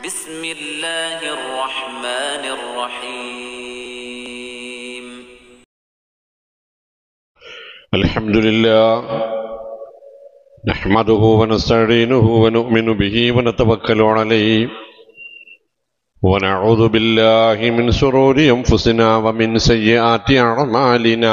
بسم الله الرحمن الرحيم الحمد لله نحمده ونستعينه ونؤمن به ونتوكل عليه ونعوذ بالله من شرور أنفسنا ومن سيئات أعمالنا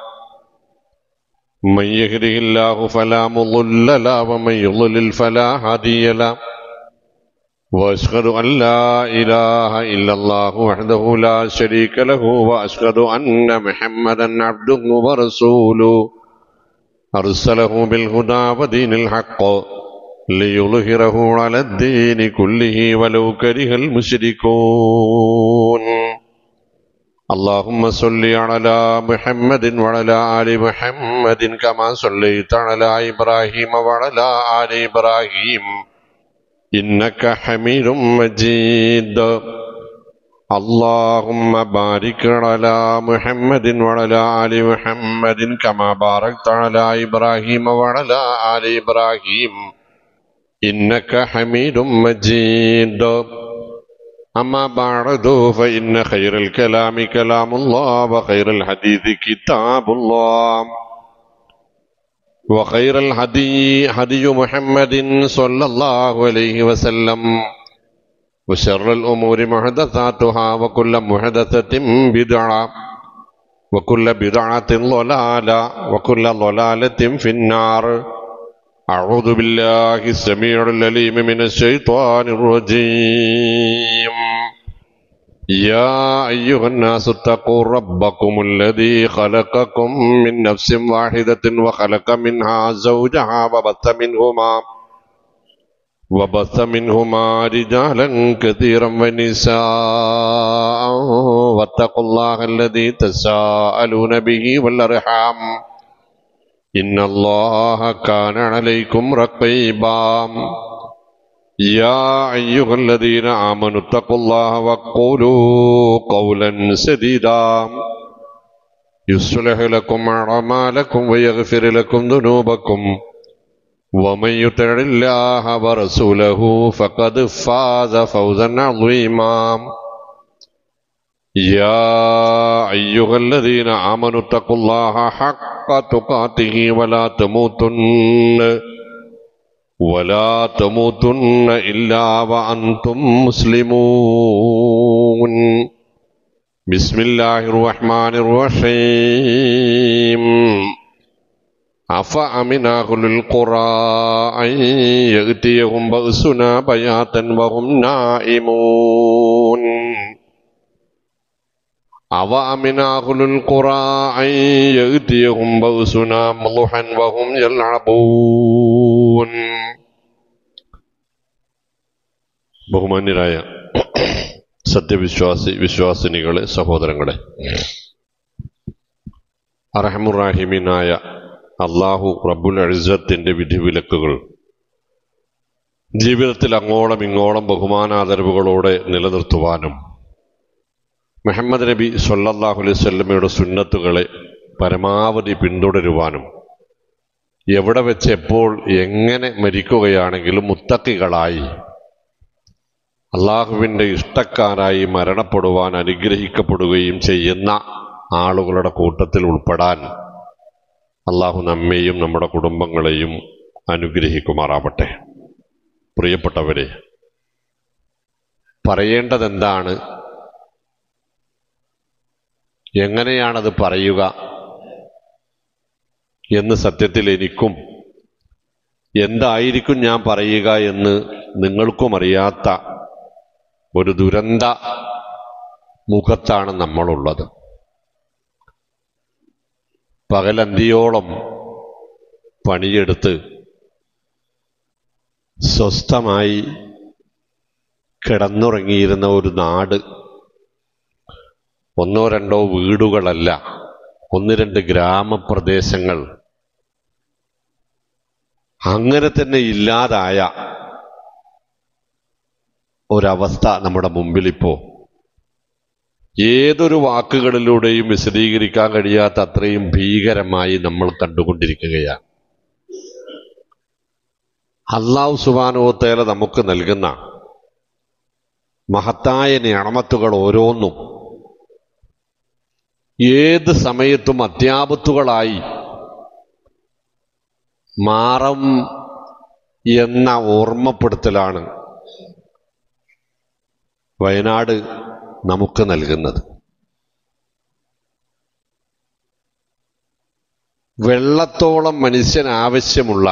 من يهده الله فلا مضل له ومن يضلل فلا هادي له واشهد ان لا اله الا الله وحده لا شريك له واشهد ان محمدا عبده ورسوله ارسله بالهدى ودين الحق ليظهره على الدين كله ولو كره المشركون اللهم صل على محمد وعلى ال محمد كما صليت على ابراهيم وعلى ال ابراهيم إنك حميد مجيد اللهم بارك على محمد وعلى آل محمد كما باركت على إبراهيم وعلى آل إبراهيم إنك حميد مجيد أما بعد فإن خير الكلام كلام الله وخير الحديث كتاب الله وخير الهدي هدي محمد صلى الله عليه وسلم وشر الأمور محدثاتها وكل محدثة بدعة وكل بدعة ضلالة وكل ضلالة في النار أعوذ بالله السميع العليم من الشيطان الرجيم يا أيها الناس اتقوا ربكم الذي خلقكم من نفس واحدة وخلق منها زوجها وبث منهما وبث منهما رجالا كثيرا ونساء واتقوا الله الذي تساءلون به والأرحام إن الله كان عليكم رقيبا يا أيها الذين آمنوا اتقوا الله وقولوا قولا سديدا يصلح لكم أعمالكم ويغفر لكم ذنوبكم ومن يطع الله ورسوله فقد فاز فوزا عظيما يا أيها الذين آمنوا اتقوا الله حق تقاته ولا تموتن ولا تموتن إلا وأنتم مسلمون بسم الله الرحمن الرحيم أفأمن أهل القرى أن يأتيهم بأسنا بياتا وهم نائمون أوأمن أهل القرى أن يأتيهم بأسنا مضحا وهم يلعبون ബഹുമാന്യരായ സത്യവിശ്വാസി വിശ്വാസിനികളെ സഹോദരങ്ങളെ അറഹമുറാഹിമീനായ അള്ളാഹു റബ്ബുൽ അഴിസത്തിന്റെ വിധിവിലക്കുകൾ ജീവിതത്തിൽ അങ്ങോളം ഇങ്ങോളം ബഹുമാനാദരവുകളോടെ നിലനിർത്തുവാനും മുഹമ്മദ് നബി സൊല്ലാഹു അലൈഹി സ്വല്ലമയുടെ സുന്നത്തുകളെ പരമാവധി പിന്തുടരുവാനും എവിടെ വെച്ച് എപ്പോൾ എങ്ങനെ മരിക്കുകയാണെങ്കിലും മുത്തക്കികളായി അള്ളാഹുവിൻ്റെ ഇഷ്ടക്കാരായി മരണപ്പെടുവാൻ അനുഗ്രഹിക്കപ്പെടുകയും ചെയ്യുന്ന ആളുകളുടെ കൂട്ടത്തിൽ ഉൾപ്പെടാൻ അള്ളാഹു നമ്മെയും നമ്മുടെ കുടുംബങ്ങളെയും അനുഗ്രഹിക്കുമാറാവട്ടെ പ്രിയപ്പെട്ടവരെ പറയേണ്ടതെന്താണ് എങ്ങനെയാണത് പറയുക എന്ന് സത്യത്തിൽ എനിക്കും എന്തായിരിക്കും ഞാൻ പറയുക എന്ന് നിങ്ങൾക്കും അറിയാത്ത ഒരു ദുരന്ത മുഖത്താണ് നമ്മളുള്ളത് പകലന്തിയോളം പണിയെടുത്ത് സ്വസ്ഥമായി കിടന്നുറങ്ങിയിരുന്ന ഒരു നാട് ഒന്നോ രണ്ടോ വീടുകളല്ല ഒന്ന് രണ്ട് ഗ്രാമപ്രദേശങ്ങൾ അങ്ങനെ തന്നെ ഇല്ലാതായ ഒരവസ്ഥ നമ്മുടെ മുമ്പിലിപ്പോ ഏതൊരു വാക്കുകളിലൂടെയും വിശദീകരിക്കാൻ കഴിയാത്ത അത്രയും ഭീകരമായി നമ്മൾ കണ്ടുകൊണ്ടിരിക്കുകയാണ് അള്ളാഹു സുബാനുവത്തേല നമുക്ക് നൽകുന്ന മഹത്തായ നിയമത്തുകൾ ഓരോന്നും ഏത് സമയത്തും അത്യാപത്തുകളായി മാറും എന്ന ഓർമ്മപ്പെടുത്തലാണ് വയനാട് നമുക്ക് നൽകുന്നത് വെള്ളത്തോളം മനുഷ്യൻ ആവശ്യമുള്ള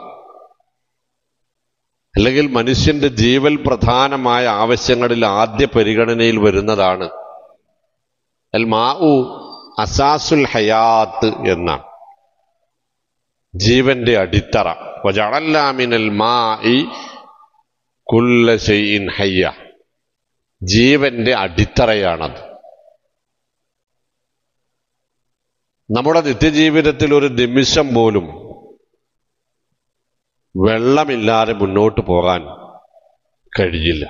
അല്ലെങ്കിൽ മനുഷ്യന്റെ ജീവൽ പ്രധാനമായ ആവശ്യങ്ങളിൽ ആദ്യ പരിഗണനയിൽ വരുന്നതാണ് അൽ മാഉ അസാസുൽ ഹയാത്ത് എന്നാണ് ജീവന്റെ അടിത്തറ വജഅലല്ലാമിനൽ മാഇ കുല്ല ഷൈഇൻ ഹയ്യ ജീവന്റെ അടിത്തറയാണത് നമ്മുടെ നിത്യജീവിതത്തിൽ ഒരു നിമിഷം പോലും വെള്ളമില്ലാതെ മുന്നോട്ട് പോകാൻ കഴിയില്ല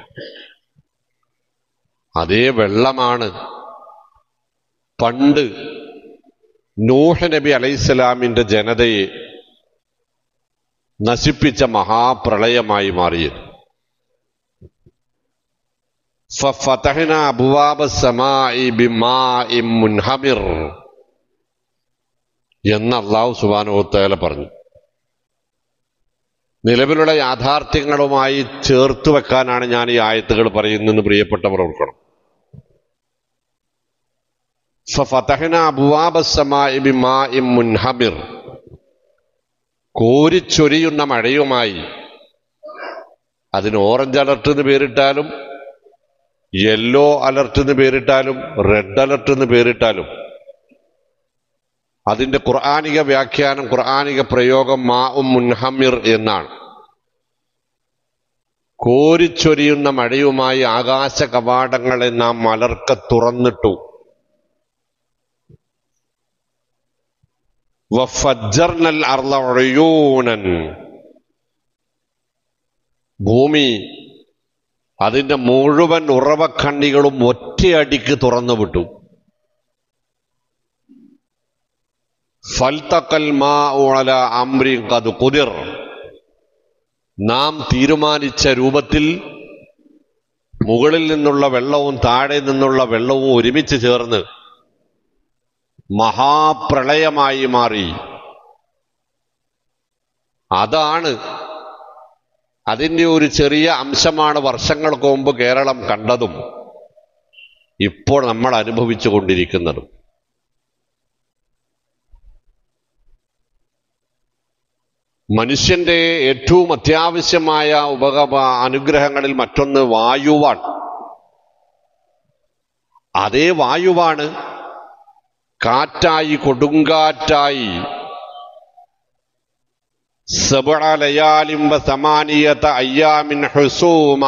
അതേ വെള്ളമാണ് പണ്ട് നൂഹ് നബി അലൈഹിസ്സലാമിന്റെ ജനതയെ നശിപ്പിച്ച മഹാപ്രളയമായി മാറിയത് ഫഫതഹ്ന അബ്വാബ സമാഇ ബിമാഇൻ മുൻഹമിർ എന്ന് അള്ളാഹു സുബാനുഭവത്തേല പറഞ്ഞു നിലവിലുള്ള യാഥാർത്ഥ്യങ്ങളുമായി ചേർത്ത് വെക്കാനാണ് ഞാൻ ഈ ആയത്തുകൾ പറയുന്നതെന്ന് പ്രിയപ്പെട്ടവർ ഓർക്കണം ഫഫതഹ്ന അബ്വാബ സമാഇ ബിമാഇൻ മുൻഹമിർ കോരിച്ചൊരിയുന്ന മഴയുമായി അതിന് ഓറഞ്ച് അലർട്ട് എന്ന് പേരിട്ടാലും യെല്ലോ അലർട്ട് എന്ന് പേരിട്ടാലും റെഡ് അലർട്ട് എന്ന് പേരിട്ടാലും അതിന്റെ ഖുർആാനിക വ്യാഖ്യാനം ഖുർആാനിക പ്രയോഗം മാ ഉം മുൻഹമിർ എന്നാണ് കോരിച്ചൊരിയുന്ന മഴയുമായി ആകാശ കവാടങ്ങളെ നാം മലർക്ക തുറന്നിട്ടു വഫജ്ജർനൽ അർള ഉഴയൂനൻ ഭൂമി അതിന്റെ മുഴുവൻ ഉറവക്കണ്ണികളും ഒറ്റയടിക്ക് തുറന്നു വിട്ടു ഫൽത്തക്കൽ മാ ഉളല അമ്രി കത് കുതിർ നാം തീരുമാനിച്ച രൂപത്തിൽ മുകളിൽ നിന്നുള്ള വെള്ളവും താഴെ നിന്നുള്ള വെള്ളവും ഒരുമിച്ച് ചേർന്ന് മഹാപ്രളയമായി മാറി അതാണ് അതിൻ്റെ ഒരു ചെറിയ അംശമാണ് വർഷങ്ങൾക്ക് മുമ്പ് കേരളം കണ്ടതും ഇപ്പോൾ നമ്മൾ അനുഭവിച്ചു കൊണ്ടിരിക്കുന്നതും മനുഷ്യന്റെ ഏറ്റവും അത്യാവശ്യമായ ഉപക അനുഗ്രഹങ്ങളിൽ മറ്റൊന്ന് വായുവാണ് അതേ വായുവാണ് കാറ്റായി കൊടുങ്കാറ്റായി സബഅ ലയാലിം വസമാനിയത അയ്യാമിൻ ഹുസൂമ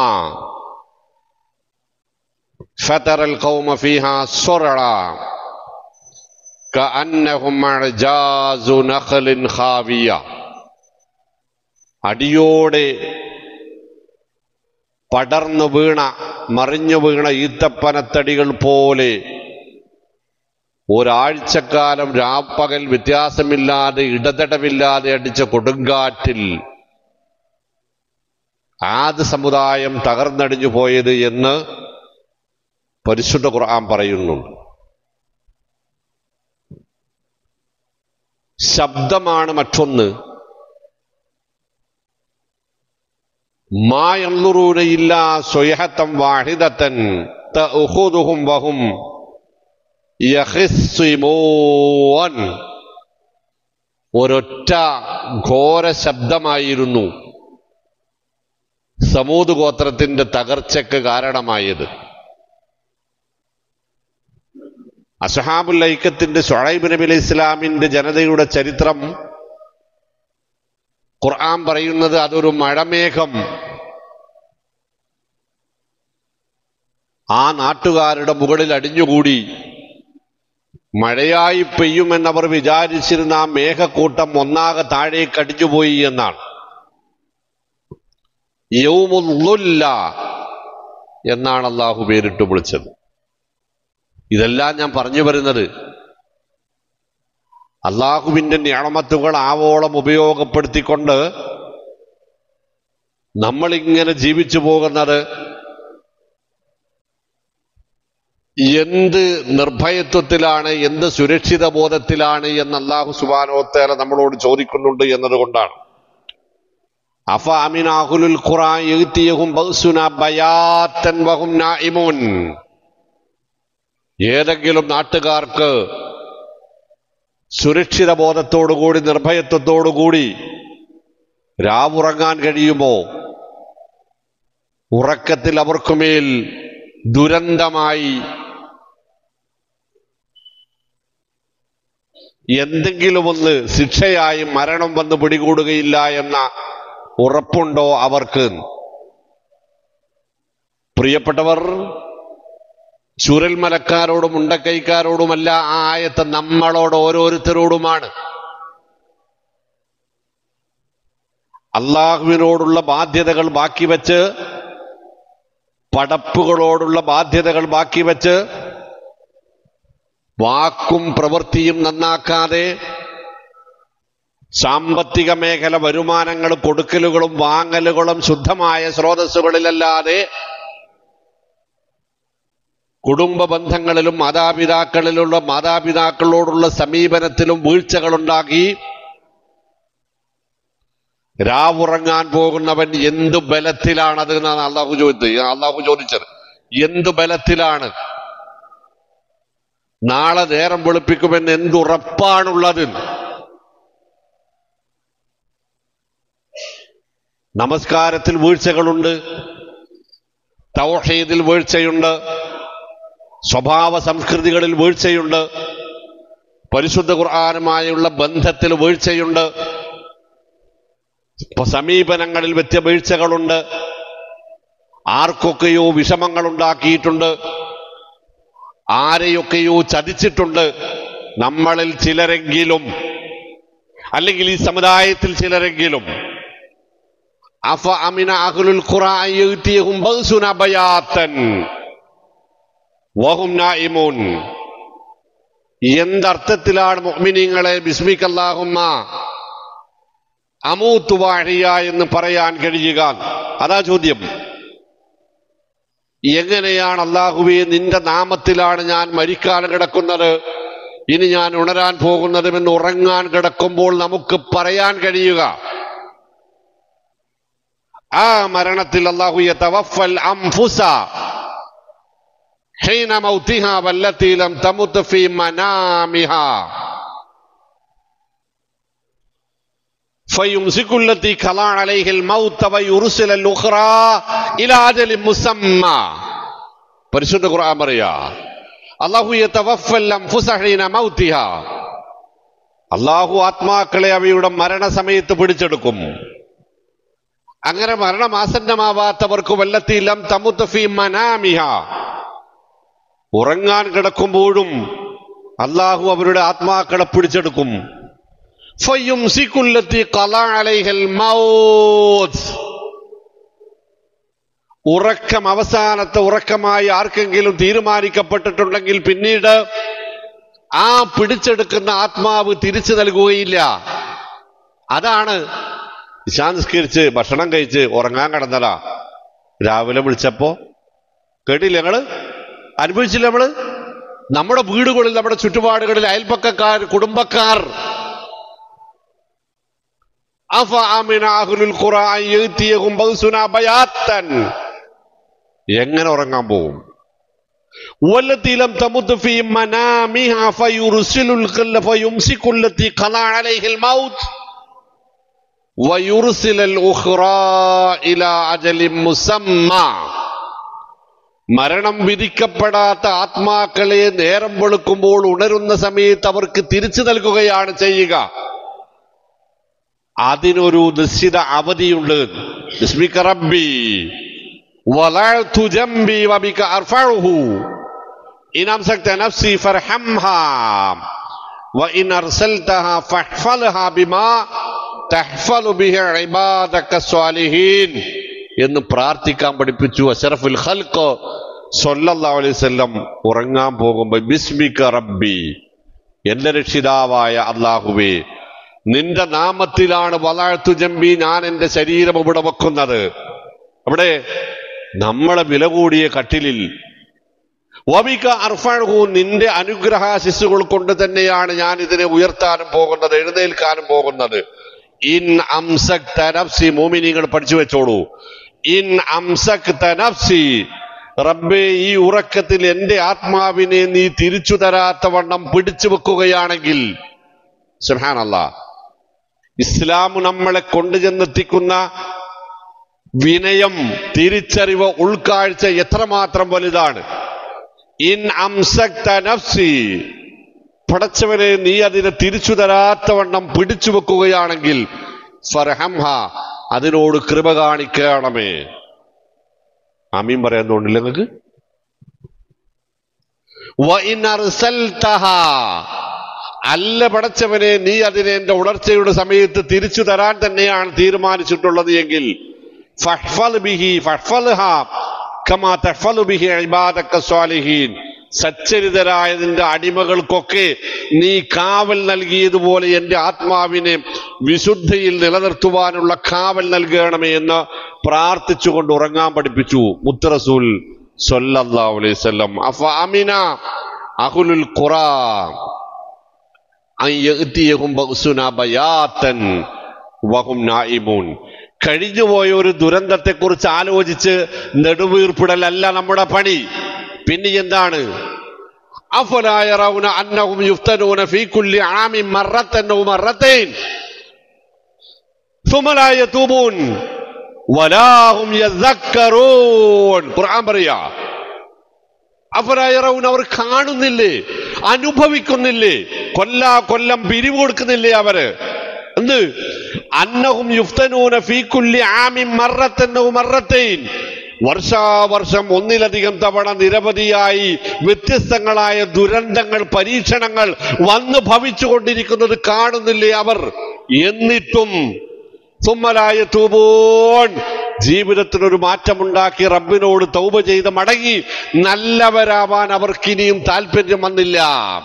فترى القوم فيها صرعا كأنهم أعجاز نخل خاوية അടിയോടെ പടർന്നു വീണ മറിഞ്ഞു വീണ ഈത്തപ്പനത്തടികൾ പോലെ ഒരാഴ്ചക്കാലം രാപ്പകൽ വ്യത്യാസമില്ലാതെ ഇടതടവില്ലാതെ അടിച്ച കൊടുങ്കാറ്റിൽ ആദ് സമുദായം തകർന്നടിഞ്ഞു പോയത് എന്ന് പരിശുദ്ധ ഖുർആൻ പറയുന്നുണ്ട് ശബ്ദമാണ് മറ്റൊന്ന് മായൂറൂനയില്ല സ്വയഹത്തം വാഹിദത്തൻ തഅഖുദുഹും വഹും യഹിസ്വിമോൻ ഒരൊറ്റ ഘോര ശബ്ദമായിരുന്നു സമൂത് ഗോത്രത്തിന്റെ തകർച്ചയ്ക്ക് കാരണമായത് അഷഹാബുൽ ഐക്കത്തിന്റെ ഷുഹൈബ് നബി അലൈഹി ഇസ്ലാമിന്റെ ജനതയുടെ ചരിത്രം ഖുർആൻ പറയുന്നത് അതൊരു മഴമേഘം ആ നാട്ടുകാരുടെ മുകളിൽ അടിഞ്ഞുകൂടി മഴയായി പെയ്യുമെന്നവർ വിചാരിച്ചിരുന്ന ആ മേഘക്കൂട്ടം ഒന്നാകെ താഴേക്ക് അടിഞ്ഞുപോയി എന്നാണ് യൗമുല്ല എന്നാണ് അള്ളാഹു പേരിട്ട് വിളിച്ചത് ഇതെല്ലാം ഞാൻ പറഞ്ഞു വരുന്നത് അള്ളാഹുവിന്റെ ഞാമത്തുകൾ ആവോളം ഉപയോഗപ്പെടുത്തിക്കൊണ്ട് നമ്മളിങ്ങനെ ജീവിച്ചു പോകുന്നത് എന്ത് നിർഭയത്വത്തിലാണ് എന്ത് സുരക്ഷിത ബോധത്തിലാണ് എന്ന് അള്ളാഹു സുബാനോത്തേല നമ്മളോട് ചോദിക്കുന്നുണ്ട് എന്നതുകൊണ്ടാണ് അഫ അമിനാഹുലുൽ ഖുറാൻ യഗ്തിയഹും ബഅ്സുന ബയാത്തൻ വഹും നായിമൂൻ ഏതെങ്കിലും നാട്ടുകാർക്ക് സുരക്ഷിത ബോധത്തോടുകൂടി നിർഭയത്വത്തോടുകൂടി രാവുറങ്ങാൻ കഴിയുമോ ഉറക്കത്തിൽ അവർക്കുമേൽ ദുരന്തമായി എന്തെങ്കിലും ഒന്ന് ശിക്ഷയായി മരണം വന്ന് പിടികൂടുകയില്ല എന്ന ഉറപ്പുണ്ടോ അവർക്ക് പ്രിയപ്പെട്ടവർ ചുരൽമലക്കാരോടും ഉണ്ടക്കൈക്കാരോടുമല്ല ആ ആയത്ത് നമ്മളോട് ഓരോരുത്തരോടുമാണ് അള്ളാഹുവിനോടുള്ള ബാധ്യതകൾ ബാക്കി വെച്ച് പടപ്പുകളോടുള്ള ബാധ്യതകൾ ബാക്കി വെച്ച് വാക്കും പ്രവൃത്തിയും നന്നാക്കാതെ സാമ്പത്തിക മേഖല വരുമാനങ്ങൾ കൊടുക്കലുകളും വാങ്ങലുകളും ശുദ്ധമായ സ്രോതസ്സുകളിലല്ലാതെ കുടുംബ ബന്ധങ്ങളിലും മാതാപിതാക്കളിലുള്ള മാതാപിതാക്കളോടുള്ള സമീപനത്തിലും വീഴ്ചകളുണ്ടാക്കി രാവുറങ്ങാൻ പോകുന്നവൻ എന്തു ബലത്തിലാണത് എന്നാണ് അള്ളാഹു ചോദിച്ചത് അള്ളാഹു ചോദിച്ചത് എന്തു ബലത്തിലാണ് നാളെ നേരം വെളുപ്പിക്കുമെന്ന് എന്തുറപ്പാണുള്ളത് നമസ്കാരത്തിൽ വീഴ്ചകളുണ്ട് തൗഹീദിൽ വീഴ്ചയുണ്ട് സ്വഭാവ സംസ്കൃതികളിൽ വീഴ്ചയുണ്ട് പരിശുദ്ധ ഖുർആാനുമായുള്ള ബന്ധത്തിൽ വീഴ്ചയുണ്ട് ഇപ്പൊ സമീപനങ്ങളിൽ വ്യത്യ വീഴ്ചകളുണ്ട് ആർക്കൊക്കെയോ വിഷമങ്ങൾ ഉണ്ടാക്കിയിട്ടുണ്ട് ആരെയൊക്കെയോ ചതിച്ചിട്ടുണ്ട് നമ്മളിൽ ചിലരെങ്കിലും അല്ലെങ്കിൽ ഈ സമുദായത്തിൽ ചിലരെങ്കിലും അഫ അമിന അഹ്ലുൽ ഖുർആൻ യഅ്തിയഹും ബഅ്സുന ബയാത്തൻ വഹും നായിമൂൻ എന്തർത്ഥത്തിലാണ് മുഅ്മിനീങ്ങളെ ബിസ്മിക അല്ലാഹുമ്മ അമൂത്തു വാഴിയ എന്ന് പറയാൻ കഴിയുക അതാ ചോദ്യം എങ്ങനെയാണ് അള്ളാഹുവെ നിന്റെ നാമത്തിലാണ് ഞാൻ മരിക്കാൻ കിടക്കുന്നത് ഇനി ഞാൻ ഉണരാൻ പോകുന്നതുമെന്ന് ഉറങ്ങാൻ കിടക്കുമ്പോൾ നമുക്ക് പറയാൻ കഴിയുക ആ മരണത്തിൽ അള്ളാഹു യതവഫൽ അംഫുസ حين موتها والتي لم تمت في منامها فيمسك التي كلا عليه الموت ويرسل الأخرى إلى أجل مسمى പരിശുദ്ധ ഖുർആൻ പറയാ അള്ളാഹു യതവഫൽ അൻഫുസ ഹീന മൗതിഹ അള്ളാഹു ആത്മാക്കളെ അവയുടെ മരണസമയത്ത് പിടിച്ചെടുക്കും അങ്ങനെ മരണമാസന്നമാവാത്തവർക്ക് വല്ലത്തിലം തമുത്തഫി മനാമിഹ ഉറങ്ങാൻ കിടക്കുമ്പോഴും അള്ളാഹു അവരുടെ ആത്മാക്കളെ പിടിച്ചെടുക്കും ഫയുംസിക്കുല്ലത്തി ഖലാ അലൈഹൽ മൗത്ത് ഉറക്കം അവസാനത്തെ ഉറക്കമായി ആർക്കെങ്കിലും തീരുമാനിക്കപ്പെട്ടിട്ടുണ്ടെങ്കിൽ പിന്നീട് ആ പിടിച്ചെടുക്കുന്ന ആത്മാവ് തിരിച്ചു നൽകുകയില്ല അതാണ് നിശാംസ്കരിച്ച് ഭക്ഷണം കഴിച്ച് ഉറങ്ങാൻ കിടന്നതാ രാവിലെ വിളിച്ചപ്പോ കേട്ടില്ല ഞങ്ങള് അനുഭവിച്ചില്ല നമ്മള് നമ്മുടെ വീടുകളിൽ നമ്മുടെ ചുറ്റുപാടുകളിൽ അയൽപ്പക്കക്കാർ കുടുംബക്കാർ അഫ അമിന അഹ്ലുൽ ഖുർആൻ യഅ്തിയഹും ബഅ്സുനാ ബയാത്തൻ എങ്ങനെ ഉറങ്ങാൻ പോകും والتي لم تمت في منامها فيرسل الكل فيمسك التي قضى عليه الموت ويرسل الأخرى إلى أجل مسمى മരണം വിധിക്കപ്പെടാത്ത ആത്മാക്കളെ നേരം വെളുക്കുമ്പോൾ ഉണരുന്ന സമയത്ത് അവർക്ക് തിരിച്ചു നൽകുകയാണ് ചെയ്യുക അതിനൊരു നിശ്ചിത അവധിയുണ്ട് ബിസ്മിക റബ്ബി വലഅ്തു ജംബി വബിക അർഫഉഹു ഇൻ അംസക്ത നഫ്സി ഫർഹംഹാ وإن أرسلتها فاحفظها بما تحفظ به عبادك الصالحين എന്ന് പ്രാർത്ഥിക്കാൻ പഠിപ്പിച്ചു അഷറഫുൽ ഖൽഖ് സല്ലല്ലാഹു അലൈഹി വസല്ലം ഉറങ്ങാൻ പോകുമ്പോൾ ബിസ്മിക റബ്ബി എന്റെ രക്ഷിതാവായ അള്ളാഹുവേ നിന്റെ നാമത്തിലാണ് വളർത്തു ജമ്പി ഞാൻ എന്റെ ശരീരം ഇവിടെ വെക്കുന്നത് അവിടെ നമ്മളെ വില കൂടിയ കട്ടിലിൽ വബിക അർഫഹു നിന്റെ അനുഗ്രഹാശിസ്സുകൾ കൊണ്ട് തന്നെയാണ് ഞാൻ ഇതിനെ ഉയർത്താനും പോകുന്നത് എഴുന്നേൽക്കാനും പോകുന്നത് ഇൻ അംസക് നഫ്സി മോമിനിങ്ങൾ പഠിച്ചു വെച്ചോളൂ ഇൻ അംസക് നഫ്സി റബ്ബേ ഈ ഉറക്കത്തിൽ എന്റെ ആത്മാവിനെ നീ തിരിച്ചു തരാത്ത വണ്ണം പിടിച്ചു വെക്കുകയാണെങ്കിൽ സുഹാനല്ല ഇസ്ലാം നമ്മളെ കൊണ്ടുചെന്നെത്തിക്കുന്ന വിനയം തിരിച്ചറിവ് ഉൾക്കാഴ്ച എത്രമാത്രം വലുതാണ് ഇൻ അംസക്ത നഫ്സി പടച്ചവനെ നീ അതിനെ തിരിച്ചു തരാത്തവണ്ണം പിടിച്ചു വെക്കുകയാണെങ്കിൽ ഫർഹംഹ അതിനോട് കൃപ കാണിക്കണമേ ആമീൻ പറയാൻ തോന്നില്ല നിങ്ങൾക്ക് വഇൻ അർസൽതഹ അല്ല പടച്ചവനെ നീ അതിനെ എന്റെ ഉണർച്ചയുടെ സമയത്ത് തിരിച്ചു തരാൻ തന്നെയാണ് തീരുമാനിച്ചിട്ടുള്ളത് എങ്കിൽ ഫഹ്ഫൽ ബിഹി ഫഹ്ഫൽഹ കമാ തഹ്ഫലു ബിഹി ഇബാദക സ്വാലിഹീൻ സച്ചരിതരായ നിന്റെ അടിമകൾക്കൊക്കെ നീ കാവൽ നൽകിയതുപോലെ എന്റെ ആത്മാവിനെ വിശുദ്ധിയിൽ നിലനിർത്തുവാനുള്ള കാവൽ നൽകണമേ എന്ന് പ്രാർത്ഥിച്ചുകൊണ്ട് ഉറങ്ങാൻ പഠിപ്പിച്ചു മുത്തറസൂൽ സല്ലല്ലാഹു അലൈഹി വസല്ലം അഫ അമിന അഹുലുൽ ഖുറാ അൻ യഅ്തിയഹും ബഅ്സുനാ ബയാത്തൻ വഹും നായിമൂൻ കഴിഞ്ഞുപോയ ഒരു ദുരന്തത്തെക്കുറിച്ച് ആലോചിച്ച് നെടുവീർപ്പിടലല്ല നമ്മുടെ പണി പിന്നെ എന്താണ് أفلا يرون أنهم يفتنون في كل عام مرة أو مرتين ثم لا يتوبون ولا هم يذكرون ഖുർആൻ പറയാ അഫരായറൗൻ അവർ കാണുന്നില്ലേ അനുഭവിക്കുന്നില്ലേ കൊല്ലാ കൊല്ലം പിരിവ് കൊടുക്കുന്നില്ലേ അവര് എന്ത് അന്നഹും യുഫ്തനൂന ഫീ കുല്ലി ആമിൻ മറത്തന്നോ മറത്തൈൻ വർഷാവർഷം ഒന്നിലധികം തവണ നിരവധിയായി വ്യത്യസ്തങ്ങളായ ദുരന്തങ്ങൾ പരീക്ഷണങ്ങൾ വന്നു ഭവിച്ചുകൊണ്ടിരിക്കുന്നത് കാണുന്നില്ലേ അവർ എന്നിട്ടും സുമ്മലായ തൂപോൺ ജീവിതത്തിനൊരു മാറ്റമുണ്ടാക്കി റബ്ബിനോട് തൗബ ചെയ്ത് മടങ്ങി നല്ലവരാവാൻ അവർക്കിനിയും താല്പര്യം വന്നില്ല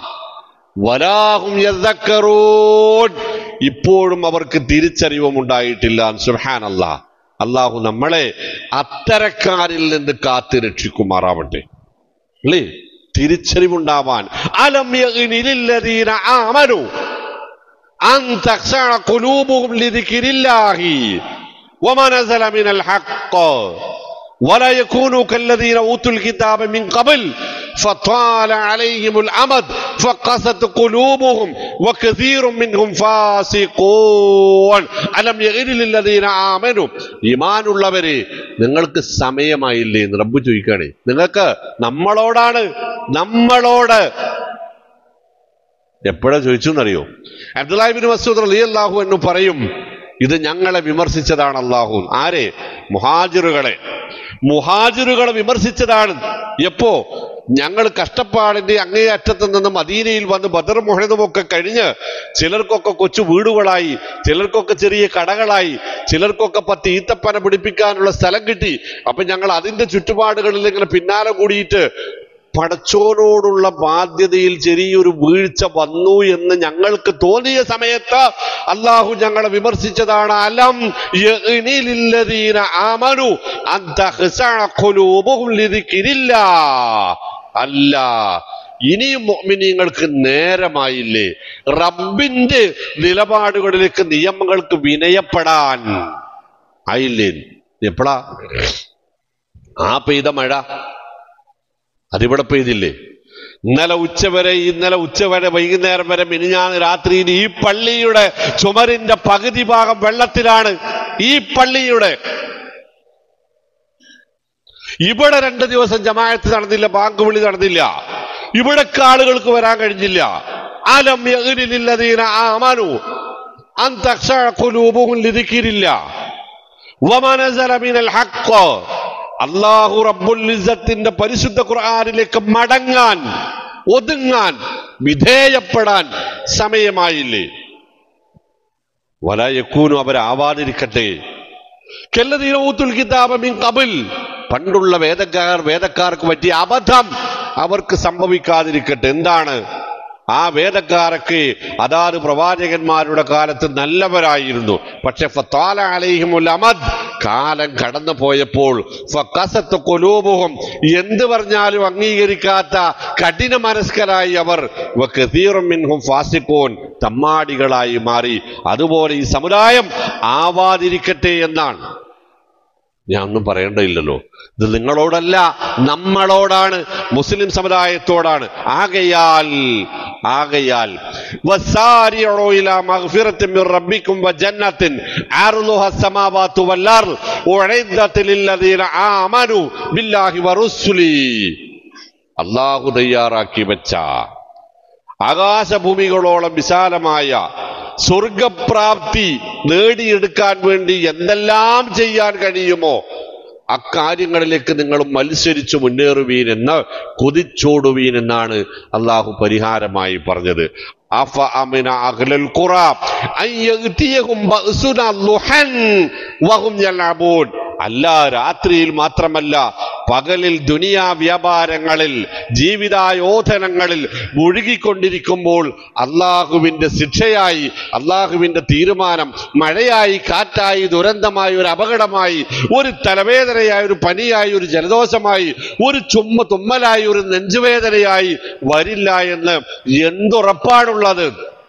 വരാഹും യദ്ദക്കറൂൻ ഇപ്പോഴും അവർക്ക് തിരിച്ചറിവും ഉണ്ടായിട്ടില്ല സുഹാനല്ല അള്ളാഹു നമ്മളെ അത്തരക്കാരിൽ നിന്ന് കാത്തു രക്ഷിക്കുമാറാവട്ടെ അല്ലേ തിരിച്ചറിവുണ്ടാവാൻ അലം യഗ്നിലില്ലദീന ആമനു അൻ തഖ്ശഅ ഖുലൂബുഹും ലിദിക്രില്ലാഹി വമാ നസല മിനൽ ഹഖ് ولا يكونوا كالذين اوتوا الكتاب من قبل فطال عليهم الامد فقست قلوبهم وكثير منهم فاسقون അലം യഗ്നി ലില്ലദീന ആമനു ഈമാനുള്ളവരെ നിങ്ങൾക്ക് സമയമായില്ലേ എന്ന് റബ്ബ് ചോദിക്കാണ് നിങ്ങൾക്ക് നമ്മളോടാണ് നമ്മളോട് എപ്പോഴാ ചോദിച്ചു എന്നറിയോ അബ്ദുല്ലാഹിബിൻ മസൂദ് റളിയല്ലാഹു എന്ന് പറയും ഇത് ഞങ്ങളെ വിമർശിച്ചതാണ് അള്ളാഹു ആരെ മുഹാജിറുകളെ മുഹാജിറുകളെ വിമർശിച്ചതാണ് എപ്പോ ഞങ്ങൾ കഷ്ടപ്പാടിന്റെ അങ്ങേ അറ്റത്ത് നിന്ന് മദീനയിൽ വന്ന് ബദർ മുഹദും ഒക്കെ കഴിഞ്ഞ് ചിലർക്കൊക്കെ കൊച്ചു വീടുകളായി ചിലർക്കൊക്കെ ചെറിയ കടകളായി ചിലർക്കൊക്കെ പത്ത് ഈത്തപ്പന പിടിപ്പിക്കാനുള്ള സ്ഥലം കിട്ടി അപ്പൊ ഞങ്ങൾ അതിന്റെ ചുറ്റുപാടുകളിൽ ഇങ്ങനെ പിന്നാലെ കൂടിയിട്ട് പടച്ചോനോടുള്ള ബാധ്യതയിൽ ചെറിയൊരു വീഴ്ച വന്നു എന്ന് ഞങ്ങൾക്ക് തോന്നിയ സമയത്ത് അള്ളാഹു ഞങ്ങളെ വിമർശിച്ചതാണ് അലം യഗ്നിലില്ലദീന ആമനു അൻ തഖ്ശഅ ഖുലൂബുഹും ലിദിക്രില്ലാ അല്ല ഇനിയും മുഅ്മിനീങ്ങൾക്ക് നേരമായില്ലേ റബ്ബിന്റെ നിലപാടുകളിലേക്ക് നിയമങ്ങൾക്ക് വിനയപ്പെടാൻ ആയില്ലേ എപ്പോഴാ ആ പെയ്ത മഴ അതിവിടെ പെയ്തില്ലേ ഇന്നലെ ഉച്ചവരെ ഇന്നലെ ഉച്ചവരെ വൈകുന്നേരം വരെ മിനിഞ്ഞാന്ന് രാത്രിയിൽ ഈ പള്ളിയുടെ ചുമരിന്റെ പകുതി ഭാഗം വെള്ളത്തിലാണ് ഈ പള്ളിയുടെ ഇവിടെ രണ്ട് ദിവസം ജമായത്ത് നടന്നില്ല ബാങ്ക് വിളി നടന്നില്ല ഇവിടേക്ക് ആളുകൾക്ക് വരാൻ കഴിഞ്ഞില്ല ആലം യഗ്നിലില്ലദീന ആമനു അൻ തഖ്ശഅ ഖുലൂബുഹും ലിദിക്രില്ല വമാ നസല മിനൽ ഹഖ് അള്ളാഹു റബ്ബുൽ ഇസ്സത്തിന്റെ പരിശുദ്ധ ഖുർആനിലേക്ക് മടങ്ങാൻ ഒതുങ്ങാൻ വിധേയപ്പെടാൻ സമയമായില്ലേ വലയക്കൂനും അവരാവാതിരിക്കട്ടെ കെല്ലതീനൂത്തുൽ കിതാബ മിൻ കബിൽ പണ്ടുള്ള വേദക്കാർ വേദക്കാർക്ക് പറ്റിയ അബദ്ധം അവർക്ക് സംഭവിക്കാതിരിക്കട്ടെ എന്താണ് ആ വേദക്കാരൊക്കെ അതാത് പ്രവാചകന്മാരുടെ കാലത്ത് നല്ലവരായിരുന്നു പക്ഷെ ഫത്താല അലൈഹിമുൽ അമദ് കാലം കടന്നു പോയപ്പോൾ ഫക്കസത്ത് കൊലൂബുഹും എന്ത് പറഞ്ഞാലും അംഗീകരിക്കാത്ത കഠിന മനസ്കരായി അവർ വകതീറും മിൻഹും ഫാസിഖൂൻ തമ്മാടികളായി മാറി അതുപോലെ ഈ സമുദായം ആവാതിരിക്കട്ടെ എന്നാണ് ഞാൻ ഒന്നും പറയേണ്ടതില്ലല്ലോ ഇത് നിങ്ങളോടല്ല നമ്മളോടാണ് മുസ്ലിം സമുദായത്തോടാണ് ആകയാൽ ആകയാൽ വസാരിഉ ഇലാ മഗ്ഫിറത്തിൻ മിർ റബ്ബിക്കും വജന്നത്തിൻ അർളുഹ സമാവാതു വൽ-അർള് ഉഇദ്ദത്ത് ലില്ലദീന ആമനു ബില്ലാഹി വറുസുലി അല്ലാഹു തയ്യാറാക്കി വെച്ച ആകാശഭൂമികളോളം വിശാലമായ സ്വർഗപ്രാപ്തി നേടിയെടുക്കാൻ വേണ്ടി എന്തെല്ലാം ചെയ്യാൻ കഴിയുമോ അക്കാര്യങ്ങളിലേക്ക് നിങ്ങൾ മത്സരിച്ചു മുന്നേറുവീൻ എന്ന് കൊതിച്ചോടുവീൻ എന്നാണ് അള്ളാഹു പരിഹാരമായി പറഞ്ഞത് അഫ അമിന അഹ്ലൽ ഖുറ അൻ യഅ്തിയഹും ബഅസുന ളുഹൻ വഹും യൽഅബൂൻ അല്ല രാത്രിയിൽ മാത്രമല്ല പകലിൽ ദുനിയാ വ്യാപാരങ്ങളിൽ ജീവിതായോധനങ്ങളിൽ മുഴുകിക്കൊണ്ടിരിക്കുമ്പോൾ അള്ളാഹുവിന്റെ ശിക്ഷയായി അള്ളാഹുവിന്റെ തീരുമാനം മഴയായി കാറ്റായി ദുരന്തമായി ഒരു അപകടമായി ഒരു തലവേദനയായി ഒരു പനിയായി ഒരു ജലദോഷമായി ഒരു ചുമ്മ തുമ്മലായി ഒരു നെഞ്ചുവേദനയായി വരില്ല എന്ന് എന്തുറപ്പാണുള്ളത്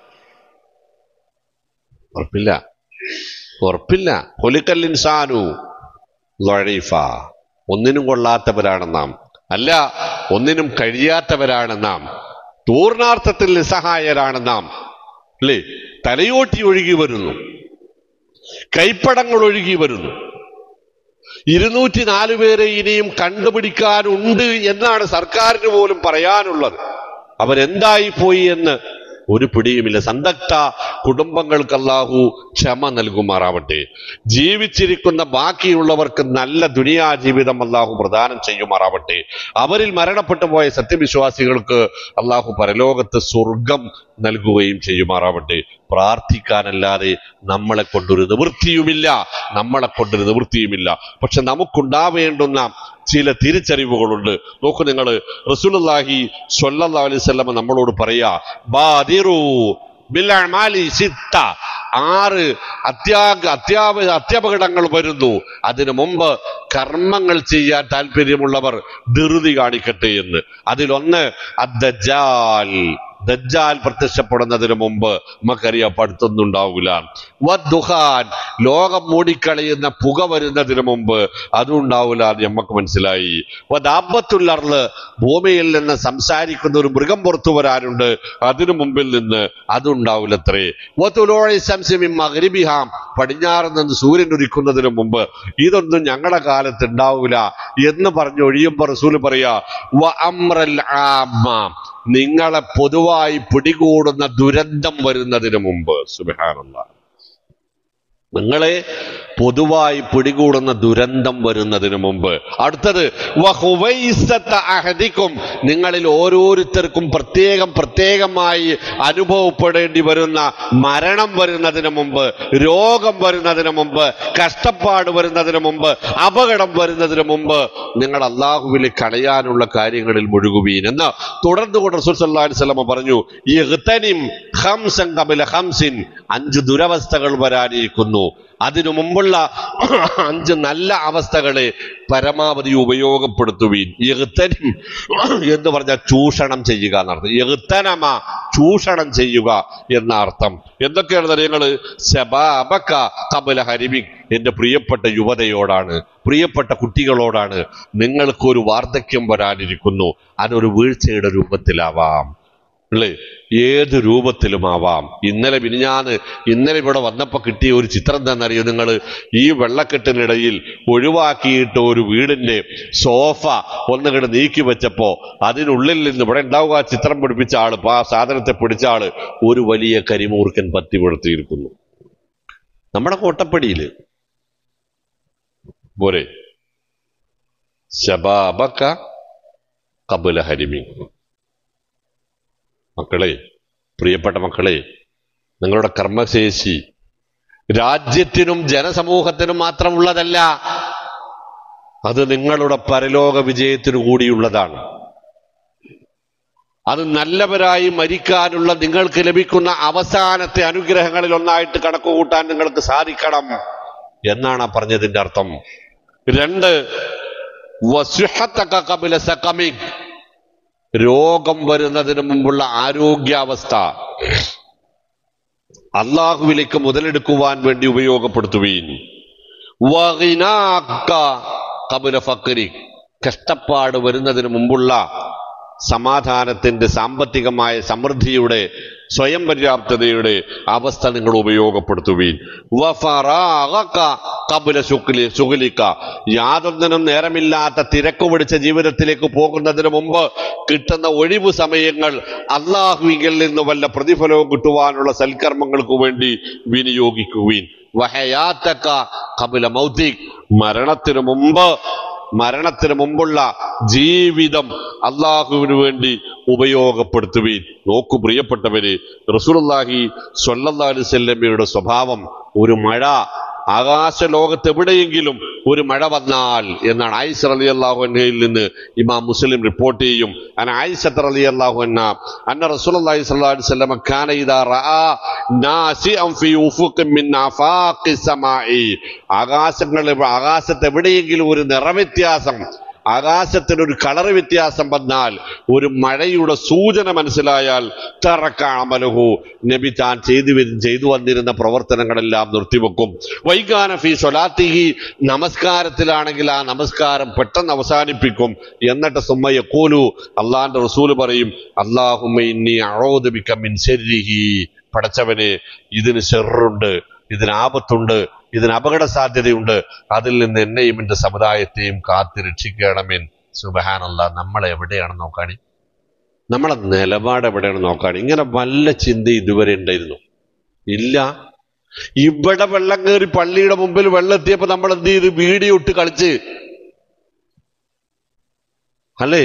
ഉറപ്പില്ല ഉറപ്പില്ല കൊലിക്കൽ ഇൻസാനു ലൊഴീഫ ഒന്നിനും കൊള്ളാത്തവരാണ് നാം അല്ല ഒന്നിനും കഴിയാത്തവരാണ് നാം പൂർണാർത്ഥത്തിൽ നിസ്സഹായരാണ് നാം അല്ലേ തലയോട്ടി ഒഴുകി വരുന്നു കൈപ്പടങ്ങൾ ഒഴുകി വരുന്നു ഇരുന്നൂറ്റി നാല് പേരെ ഇനിയും കണ്ടുപിടിക്കാനുണ്ട് എന്നാണ് സർക്കാരിന് പോലും പറയാനുള്ളത് അവരെന്തായി പോയി എന്ന് ഒരു പിടിയുമില്ല സന്തക്ത കുടുംബങ്ങൾക്ക് അല്ലാഹു ക്ഷമ നൽകുമാറാവട്ടെ ജീവിച്ചിരിക്കുന്ന ബാക്കിയുള്ളവർക്ക് നല്ല ദുനിയാ ജീവിതം അല്ലാഹു പ്രദാനം ചെയ്യുമാറാവട്ടെ അവരിൽ മരണപ്പെട്ടു പോയ സത്യവിശ്വാസികൾക്ക് അല്ലാഹു പരലോകത്ത് സ്വർഗം നൽകുകയും ചെയ്യുമാറാവട്ടെ പ്രാർത്ഥിക്കാനല്ലാതെ നമ്മളെ കൊണ്ടൊരു നിവൃത്തിയുമില്ല നമ്മളെ കൊണ്ടൊരു നിവൃത്തിയുമില്ല പക്ഷെ നമുക്കുണ്ടാവേണ്ടുന്ന ചില തിരിച്ചറിവുകളുണ്ട് നോക്കൂ നിങ്ങൾ റസൂലുള്ളാഹി സ്വല്ലല്ലാഹു അലൈഹി വസല്ലം നമ്മളോട് പറയാ ബാദിറു ബിൽഅമാലി സിത്ത ആറ് അത്യാഗ അത്യാവ അത്യപകടങ്ങൾ വരുന്നു അതിനു മുമ്പ് കർമ്മങ്ങൾ ചെയ്യാൻ താല്പര്യമുള്ളവർ ധൃതി കാണിക്കട്ടെ എന്ന് അതിലൊന്ന് അദ്ദജാൽ ദജ്ജാൽ പ്രത്യക്ഷപ്പെടുന്നതിന് മുമ്പ് നമുക്കറിയാം പഠിത്തൊന്നും ഉണ്ടാവില്ല വദ്ദുഹാൻ ലോകം മൂടിക്കളയുന്ന പുക വരുന്നതിന് മുമ്പ് അതും ഉണ്ടാവില്ല എന്ന് നമുക്ക് മനസ്സിലായി വദാബത്തുള്ളർന്ന് ഭൂമിയിൽ നിന്ന് സംസാരിക്കുന്ന ഒരു മൃഗം പുറത്തു വരാനുണ്ട് അതിനു മുമ്പിൽ നിന്ന് അതുണ്ടാവില്ലത്രേ വതുലോഴി സംശയം മകരിബിഹാം പടിഞ്ഞാറ് നിന്ന് സൂര്യൻ ഉദിക്കുന്നതിന് മുമ്പ് ഇതൊന്നും ഞങ്ങളുടെ കാലത്ത് ഉണ്ടാവില്ല എന്ന് പറഞ്ഞ് ഒഴിയുമ്പോൾ റസൂല് പറയാ വ അമ്രൽ ആമ്മ നിങ്ങളെ പൊതുവായി പിടികൂടുന്ന ദുരന്തം വരുന്നതിന് മുമ്പ് സുബാനുള്ള നിങ്ങളെ പൊതുവായി പിടികൂടുന്ന ദുരന്തം വരുന്നതിന് മുമ്പ് അടുത്തത് വഹുവൈസത്ത അഹദിക്കും നിങ്ങളിൽ ഓരോരുത്തർക്കും പ്രത്യേകം പ്രത്യേകമായി അനുഭവപ്പെടേണ്ടി വരുന്ന മരണം വരുന്നതിന് മുമ്പ് രോഗം വരുന്നതിന് മുമ്പ് കഷ്ടപ്പാട് വരുന്നതിന് മുമ്പ് അപകടം വരുന്നതിന് മുമ്പ് നിങ്ങൾ അള്ളാഹുവിൽ കടയാനുള്ള കാര്യങ്ങളിൽ മുഴുകുവീൻ എന്ന് തുടർന്നുകൊണ്ട് റസൂൽ സല്ലല്ലാഹു അലൈഹി വസല്ലം പറഞ്ഞു ഇഗ്തനിം ഖംസൻ ഖബല ഖംസിൻ അഞ്ച് ദുരവസ്ഥകൾ വരാനിരിക്കുന്നു അതിനു മുമ്പുള്ള അഞ്ച് നല്ല അവസ്ഥകളെ പരമാവധി ഉപയോഗപ്പെടുത്തുവീൻ എഴുത്തനും എന്ന് പറഞ്ഞാൽ ചൂഷണം ചെയ്യുക എന്നർത്ഥം എഴുത്തനമ ചൂഷണം ചെയ്യുക എന്ന അർത്ഥം എന്തൊക്കെയാണ് നിങ്ങള് ശബാബക്ക കബല ഹരിമിക് എന്റെ പ്രിയപ്പെട്ട യുവതയോടാണ് പ്രിയപ്പെട്ട കുട്ടികളോടാണ് നിങ്ങൾക്കൊരു വാർദ്ധക്യം വരാനിരിക്കുന്നു അതൊരു വീഴ്ചയുടെ രൂപത്തിലാവാം അല്ലേ ഏത് രൂപത്തിലുമാവാം ഇന്നലെ മിനിഞ്ഞാന്ന് ഇന്നലെ ഇവിടെ വന്നപ്പോ കിട്ടിയ ഒരു ചിത്രം എന്താണെന്നറിയോ നിങ്ങൾ ഈ വെള്ളക്കെട്ടിനിടയിൽ ഒഴിവാക്കിയിട്ട് ഒരു വീടിന്റെ സോഫ ഒന്നുകിട്ട് നീക്കി വെച്ചപ്പോ അതിനുള്ളിൽ നിന്ന് ഇവിടെ ഉണ്ടാവുക ആ ചിത്രം പിടിപ്പിച്ച ആള് ഇപ്പൊ ആ സാധനത്തെ പിടിച്ച ആള് ഒരു വലിയ കരിമൂർക്കൻ പത്തി പെടുത്തിയിരിക്കുന്നു നമ്മുടെ കോട്ടപ്പടിയില് പോരെ ശബാബക്ക കബുല ഹരിമി മക്കളെ പ്രിയപ്പെട്ട മക്കളെ നിങ്ങളുടെ കർമ്മശേഷി രാജ്യത്തിനും ജനസമൂഹത്തിനും മാത്രമുള്ളതല്ല അത് നിങ്ങളുടെ പരലോക വിജയത്തിനു കൂടിയുള്ളതാണ് അത് നല്ലവരായി മരിക്കാനുള്ള നിങ്ങൾക്ക് ലഭിക്കുന്ന അവസാനത്തെ അനുഗ്രഹങ്ങളിൽ ഒന്നായിട്ട് കണക്കുകൂട്ടാൻ നിങ്ങൾക്ക് സാധിക്കണം എന്നാണ് ആ പറഞ്ഞതിന്റെ അർത്ഥം രണ്ട് വസുഹത്തക കപില സകമിക് രോഗം വരുന്നതിന് മുമ്പുള്ള ആരോഗ്യാവസ്ഥ അള്ളാഹുവിലേക്ക് മുതലെടുക്കുവാൻ വേണ്ടി ഉപയോഗപ്പെടുത്തുവീൻ വഗിനാക്ക കപില ഫക്കരി കഷ്ടപ്പാട് വരുന്നതിന് മുമ്പുള്ള സമാധാനത്തിന്റെ സാമ്പത്തികമായ സമൃദ്ധിയുടെ സ്വയം പര്യാപ്തതയുടെ അവസ്ഥ നിങ്ങൾ ഉപയോഗപ്പെടുത്തുവീൻ വഫറാഗക കപില ശുക്ലി സുഖലിക്ക യാതൊന്നിനും നേരമില്ലാത്ത തിരക്ക് പിടിച്ച ജീവിതത്തിലേക്ക് പോകുന്നതിന് മുമ്പ് കിട്ടുന്ന ഒഴിവു സമയങ്ങൾ അള്ളാഹുവിങ്കിൽ നിന്ന് വല്ല പ്രതിഫലവും കിട്ടുവാനുള്ള സൽക്കർമ്മങ്ങൾക്ക് വേണ്ടി വിനിയോഗിക്കുവീൻ വഹയാത്തക്ക കപില മൗതിക് മരണത്തിനു മുമ്പ് മരണത്തിന് മുമ്പുള്ള ജീവിതം അള്ളാഹുവിന് വേണ്ടി ഉപയോഗപ്പെടുത്തുവീൻ നോക്കു പ്രിയപ്പെട്ടവര് റസൂലുള്ളാഹി സ്വല്ലല്ലാഹി അലൈഹി വസല്ലമയുടെ സ്വഭാവം ഒരു മഴ ആകാശ ലോകത്ത് എവിടെയെങ്കിലും ഒരു മഴ വന്നാൽ എന്നാണ് ആയിഷ റലി അള്ളാഹുനയിൽ നിന്ന് ഇമാം മുസ്ലിം റിപ്പോർട്ട് ചെയ്യും അന ആയിഷത്ത് റലി അള്ളാഹുന അന്ന റസൂലുള്ളാഹി സ്വല്ലല്ലാഹി അലൈഹി വസല്ലം കാന ഇദാ റആ നാസിഅൻ ഫീ ഉഫുഖിൻ മിൻ ആഫാഖി സമാഇ ആകാശങ്ങളിൽ ആകാശത്ത് എവിടെയെങ്കിലും ഒരു നിറവ്യത്യാസം ആകാശത്തിന് ഒരു കളർ വ്യത്യാസം വന്നാൽ ഒരു മഴയുടെ സൂചന മനസ്സിലായാൽ തറക്കാമലഹു നബി താൻ ചെയ്തു വരു- ചെയ്തു വന്നിരുന്ന പ്രവർത്തനങ്ങളെല്ലാം നിർത്തിവെക്കും വൈകാന ഫി സ്വലാത്തിഹി നമസ്കാരത്തിലാണെങ്കിൽ ആ നമസ്കാരം പെട്ടെന്ന് അവസാനിപ്പിക്കും എന്നിട്ട് സുമ്മ യക്കൂലു അള്ളാന്റെ റസൂല് പറയും അള്ളാഹുമ്മ ഇന്നി അഴോദബിക്ക മിൻ ശരിഹി പടച്ചവനെ ഇതിന് ഷെറുണ്ട് ഇതിന് ആപത്തുണ്ട് ഇതിന് അപകട സാധ്യതയുണ്ട് അതിൽ നിന്ന് എന്നെയും എന്റെ സമുദായത്തെയും കാത്ത് രക്ഷിക്കണമെൻ സുബഹാനല്ല നമ്മൾ എവിടെയാണ് നോക്കാണി നമ്മളെ നിലപാട് എവിടെയാണ് നോക്കാണി ഇങ്ങനെ വല്ല ചിന്ത ഇതുവരെ ഉണ്ടായിരുന്നു ഇല്ല ഇവിടെ വെള്ളം കയറി പള്ളിയുടെ മുമ്പിൽ വെള്ളം എത്തിയപ്പോ നമ്മൾ എന്ത് ചെയ്ത് വീഡിയോ ഇട്ട് കളിച്ച് അല്ലേ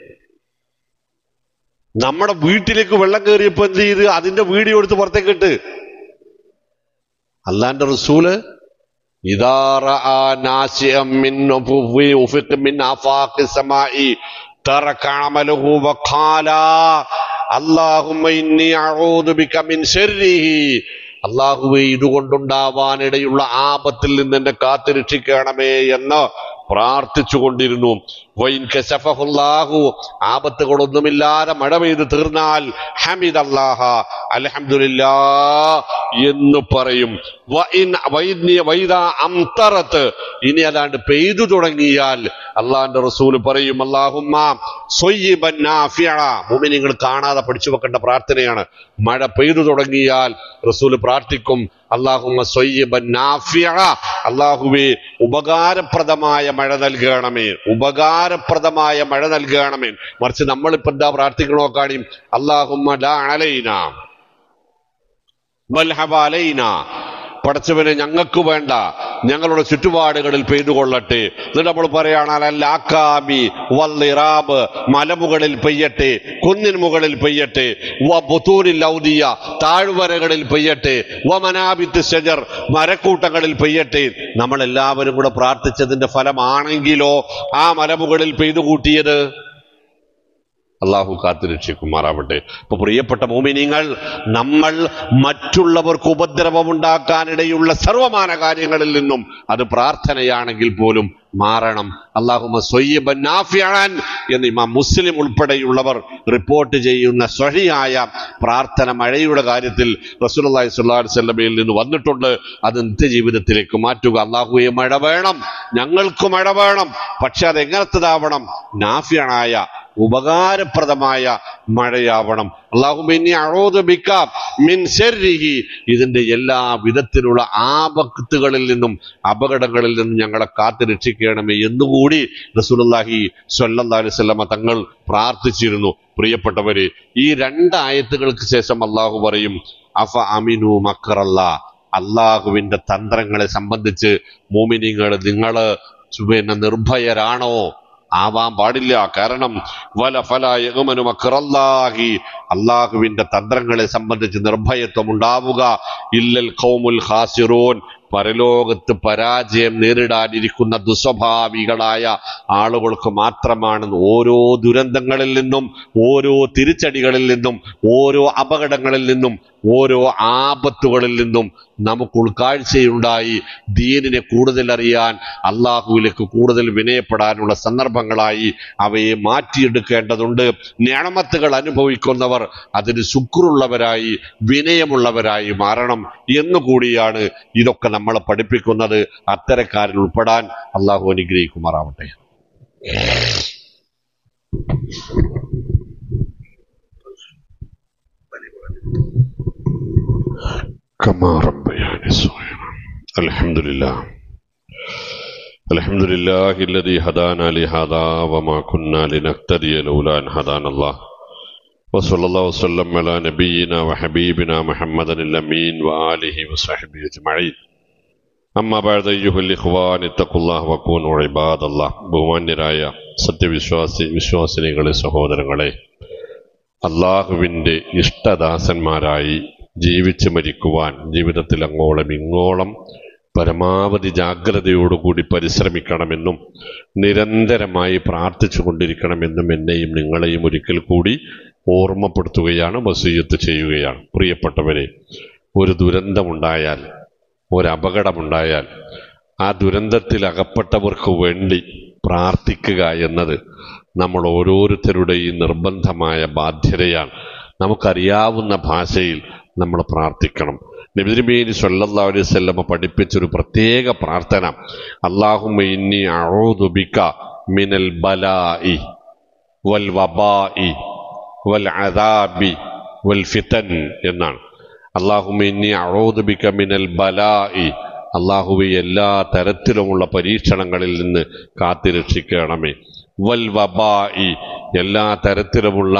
നമ്മുടെ വീട്ടിലേക്ക് വെള്ളം കയറിയപ്പോ എന്ത് ചെയ്ത് അതിന്റെ വീഡിയോ എടുത്ത് പുറത്തേക്ക് ഇട്ട് അള്ളാന്റെ റസൂല് ഇദാ റആ നാശിഅൻ മിൻ ഉഫുഫി ഉഫിഖ് മിൻ ആഫാഖി സമാഇ തറക അമലഹു വഖാല അല്ലാഹുമ്മ ഇന്നി അഊദു ബിക മിൻ ശർരിഹി അള്ളാഹുവെ ഇതുകൊണ്ടുണ്ടാവാനിടയുള്ള ആപത്തിൽ നിന്ന് എന്നെ കാത്തു രക്ഷിക്കണമേ എന്ന് പ്രാർത്ഥിച്ചു കൊണ്ടിരുന്നു വൈൻ കശഫഹുല്ലാഹു ആപത്തുകളൊന്നുമില്ലാതെ മഴ പെയ്ത് തീർന്നാൽ ഹമിദ് അല്ലാഹ അൽഹംദുലില്ലാ എന്ന് പറയും വഇൻ വൈദ്യ വൈദ അംതറത്ത് ഇനി അതാണ്ട് പെയ്തു തുടങ്ങിയാൽ അള്ളാന്റെ റസൂല് പറയും അല്ലാഹുമ്മ സ്വയ്യിബൻ നാഫിഅ മുഅ്മിനീങ്ങൾ കാണാതെ പഠിച്ചു വെക്കേണ്ട പ്രാർത്ഥനയാണ് മഴ പെയ്തു തുടങ്ങിയാൽ റസൂല് പ്രാർത്ഥിക്കും അള്ളാഹുമ്മ സ്വയ്യിബൻ നാഫിഅ അള്ളാഹുവേ ഉപകാരപ്രദമായ മഴ നൽകണമേ ഉപകാരപ്രദമായ മഴ നൽകണമേ മറിച്ച് നമ്മളിപ്പോ എന്താ പ്രാർത്ഥിക്കണോ കാണി അള്ളാഹുമ്മ ലാ അലൈന ബൽ ഹവ അലൈന പടച്ചവനെ ഞങ്ങൾക്ക് വേണ്ട ഞങ്ങളുടെ ചുറ്റുപാടുകളിൽ പെയ്തുകൊള്ളട്ടെ എന്നിട്ട് നമ്മൾ പറയുകയാണെങ്കിൽ ആക്കാമി വല്ലിറാബ് മലമുകളിൽ പെയ്യട്ടെ കുന്നിൻ മുകളിൽ പെയ്യട്ടെ വ ബുത്തൂരിൽ ഔദിയ താഴ്വരകളിൽ പെയ്യട്ടെ വ മനാബിത്ത് ഷജർ മരക്കൂട്ടങ്ങളിൽ പെയ്യട്ടെ നമ്മൾ എല്ലാവരും കൂടെ പ്രാർത്ഥിച്ചതിന്റെ ഫലമാണെങ്കിലോ ആ മലമുകളിൽ പെയ്തു കൂട്ടിയത് അള്ളാഹു കാത്തു രക്ഷിക്കുമാറാവട്ടെ ഇപ്പൊ പ്രിയപ്പെട്ട മോമിനിങ്ങൾ നമ്മൾ മറ്റുള്ളവർക്ക് ഉപദ്രവമുണ്ടാക്കാനിടയുള്ള സർവമാന കാര്യങ്ങളിൽ നിന്നും അത് പ്രാർത്ഥനയാണെങ്കിൽ പോലും മാറണം അള്ളാഹുമ സ്വയ്യബൻ നാഫിയാൻ എന്ന് ഇമാം മുസ്ലിം ഉൾപ്പെടെയുള്ളവർ റിപ്പോർട്ട് ചെയ്യുന്ന സ്വഹിയായ പ്രാർത്ഥന മഴയുടെ കാര്യത്തിൽ റസൂലുള്ളാഹി സ്വല്ലല്ലാഹു അലൈഹി വസല്ലമയിൽ നിന്ന് വന്നിട്ടുണ്ട് അത് നിത്യജീവിതത്തിലേക്ക് മാറ്റുക അള്ളാഹുവെ മഴ വേണം ഞങ്ങൾക്ക് മഴ വേണം പക്ഷെ അത് എങ്ങനത്തതാവണം നാഫിയണായ ഉപകാരപ്രദമായ മഴയാവണം അള്ളാഹുബിന്നി അഴോദബിക്ക മിൻ ശർരിഹി ഇതിന്റെ എല്ലാ വിധത്തിലുള്ള ആപത്തുകളിൽ നിന്നും അപകടങ്ങളിൽ നിന്നും ഞങ്ങളെ കാത്തു രക്ഷിക്കണമേ എന്നുകൂടി റസൂലുള്ളാഹി സ്വല്ലല്ലാഹി അലൈഹി വസല്ലമ തങ്ങൾ പ്രാർത്ഥിച്ചിരുന്നു പ്രിയപ്പെട്ടവര് ഈ രണ്ട് ആയത്തുകൾക്ക് ശേഷം അള്ളാഹു പറയും അഫ അമിനു മക്കറല്ല അള്ളാഹുവിന്റെ തന്ത്രങ്ങളെ സംബന്ധിച്ച് മോമിനിങ്ങൾ നിങ്ങള് പിന്നെ നിർഭയരാണോ ആവാൻ പാടില്ല കാരണം വല ഫല യഗമനു മക്കറല്ലാഹി അള്ളാഹുവിന്റെ തന്ത്രങ്ങളെ സംബന്ധിച്ച് നിർഭയത്വം ഉണ്ടാവുക ഇല്ലൽ ഖൗമുൽ ഖാസിറൂൻ പരലോകത്ത് പരാജയം നേരിടാനിരിക്കുന്ന ദുസ്വഭാവികളായ ആളുകൾക്ക് മാത്രമാണ് ഓരോ ദുരന്തങ്ങളിൽ നിന്നും ഓരോ തിരിച്ചടികളിൽ നിന്നും ഓരോ അപകടങ്ങളിൽ നിന്നും ഓരോ ആപത്തുകളിൽ നിന്നും നമുക്ക് ഉൾക്കാഴ്ചയുണ്ടായി ദീനിനെ കൂടുതൽ അറിയാൻ അള്ളാഹുവിലേക്ക് കൂടുതൽ വിനയപ്പെടാനുള്ള സന്ദർഭങ്ങളായി അവയെ മാറ്റിയെടുക്കേണ്ടതുണ്ട് ഞാമത്തുകൾ അനുഭവിക്കുന്നവർ അതിന് ശുക്രുള്ളവരായി വിനയമുള്ളവരായി മാറണം എന്നുകൂടിയാണ് ഇതൊക്കെ നമ്മളെ പഠിപ്പിക്കുന്നത് അത്തരക്കാരിൽ ഉൾപ്പെടാൻ അള്ളാഹു അനുഗ്രഹിക്കുമാറാവട്ടെ كما ربياني صغيرا الحمد لله الحمد لله الذي هدانا لهذا وما كنا لنهتدي لولا ان هدانا الله وصلى الله وسلم على نبينا وحبيبنا محمد الامين واله وصحبه اجمعين أما بعد أيها الإخوان اتقوا الله وكونوا عباد الله ബഹുമാന്യരായ സത്യവിശ്വാസി വിശ്വാസിനികളെ സഹോദരങ്ങളെ അള്ളാഹുവിൻ്റെ ഇഷ്ടദാസന്മാരായി ജീവിച്ചു മരിക്കുവാൻ ജീവിതത്തിൽ അങ്ങോളം ഇങ്ങോളം പരമാവധി ജാഗ്രതയോടുകൂടി പരിശ്രമിക്കണമെന്നും നിരന്തരമായി പ്രാർത്ഥിച്ചു കൊണ്ടിരിക്കണമെന്നും എന്നെയും നിങ്ങളെയും ഒരിക്കൽ കൂടി ഓർമ്മപ്പെടുത്തുകയാണ് വസീയത്ത് ചെയ്യുകയാണ് പ്രിയപ്പെട്ടവരെ ഒരു ദുരന്തമുണ്ടായാൽ ഒരപകടമുണ്ടായാൽ ആ ദുരന്തത്തിൽ അകപ്പെട്ടവർക്ക് വേണ്ടി പ്രാർത്ഥിക്കുക എന്നത് നമ്മൾ ഓരോരുത്തരുടെയും നിർബന്ധമായ ബാധ്യതയാണ് നമുക്കറിയാവുന്ന ഭാഷയിൽ നമ്മൾ പ്രാർത്ഥിക്കണം നബിതിരുമേനി സല്ലല്ലാഹു അലൈഹി വസല്ലമ പഠിപ്പിച്ചൊരു പ്രത്യേക പ്രാർത്ഥന അല്ലാഹുമ്മ ഇന്നി അഊദു ബിക മിനൽ ബലാഇ വൽ വബാഇ വൽ അദാബി വൽ ഫിതൻ എന്നാണ് അല്ലാഹുമ്മ ഇന്നി അഊദു ബിക മിനൽ ബലാഇ അള്ളാഹുവെ എല്ലാ തരത്തിലുമുള്ള പരീക്ഷണങ്ങളിൽ നിന്ന് കാത്തിരക്ഷിക്കണമേ വൽ വബാഇ എല്ലാ തരത്തിലുമുള്ള